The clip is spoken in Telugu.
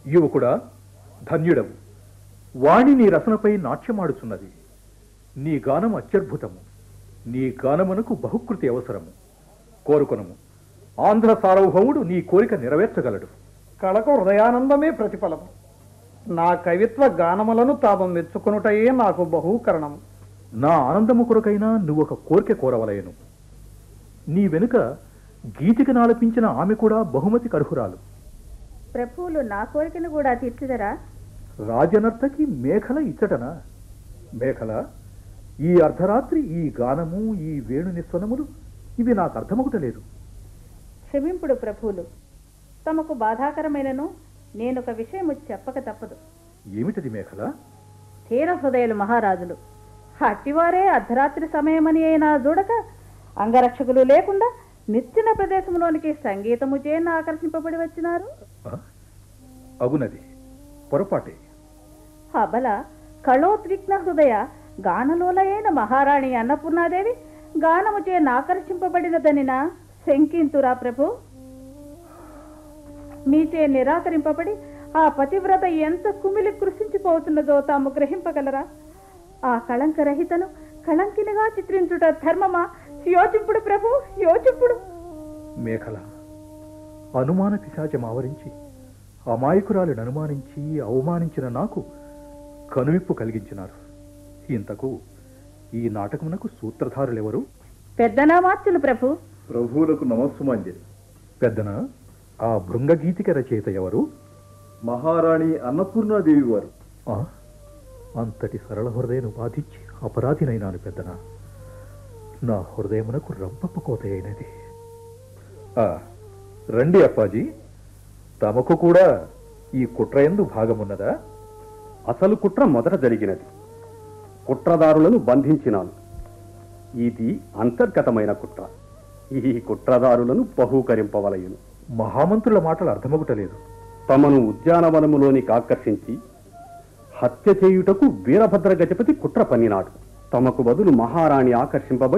యువకుడా ధన్యుడవు వాణి నీ రసనపై నాట్యమాడుచున్నది నీ గానం అత్యద్భుతము నీ గానమునకు బహుకృతి అవసరము కోరుకొనము ఆంధ్ర సార్వభౌముడు నీ కోరిక నెరవేర్చగలడు కళకు హృదయానందమే ప్రతిఫలము నా కవిత్వ గానములను తాము మెచ్చుకొనుటయే నాకు బహూకరణము నా ఆనందము కొరకైనా నువ్వొక కోరిక కోరవలయను నీ వెనుక గీతికి నాలపించిన ఆమె కూడా బహుమతి కర్హురాలు ప్రభువులు నా కోరికను కూడా తీర్చిదరా రాజనర్తకి మేఖల ఇచ్చటనా మేఖల ఈ అర్ధరాత్రి ఈ గానము ఈ వేణు నిస్వనములు ఇవి నాకు అర్థమవుటలేదు క్షమింపుడు ప్రభువులు తమకు బాధాకరమైనను నేనొక విషయము చెప్పక తప్పదు ఏమిటది మేఖల తీర హృదయులు మహారాజులు అట్టివారే అర్ధరాత్రి సమయమని అయినా చూడక అంగరక్షకులు లేకుండా నిచ్చిన ప్రదేశంలోనికి సంగీతము చేన ఆకర్షింపబడి వచ్చినారు ఆ? అగునది పొరపాటే అబల కళోద్విగ్న హృదయ గానలోలయైన మహారాణి అన్నపూర్ణాదేవి గానము చే ఆకర్షింపబడినదనినా శంకింతురా ప్రభు మీచే నిరాకరింపబడి ఆ పతివ్రత ఎంత కుమిలి కృషించిపోతున్నదో తాము గ్రహింపగలరా ఆ కళంకరహితను కళంకినిగా చిత్రించుట ధర్మమా యోచింపుడు ప్రభు యోచింపుడు మేఖల అనుమాన పిశాచం ఆవరించి అమాయకురాలను అనుమానించి అవమానించిన నాకు కనువిప్పు కలిగించినారు ఇంతకు ఈ నాటకమునకు సూత్రధారులెవరు పెద్దనామాత్యులు ప్రభు ప్రభువులకు నమస్సుమాంజలి పెద్దన ఆ భృంగగీతిక రచయిత ఎవరు మహారాణి అన్నపూర్ణాదేవి వారు ఆ? అంతటి సరళ హృదయను బాధించి అపరాధినైనాను పెద్దన నా హృదయమునకు రంపపు కోత అయినది ఆ, రండి అప్పాజీ తమకు కూడా ఈ కుట్రయందు భాగమున్నదా అసలు కుట్ర మొదట జరిగినది కుట్రదారులను బంధించినాను ఇది అంతర్గతమైన కుట్ర ఈ కుట్రదారులను బహూకరింపవలయును మహామంత్రుల మాటలు అర్థమగుటలేదు తమను ఉద్యానవనములోనికి ఆకర్షించి హత్య చేయుటకు వీరభద్ర గజపతి కుట్ర పన్నినాడు తమకు బదులు మహారాణి ఆకర్షింపబడి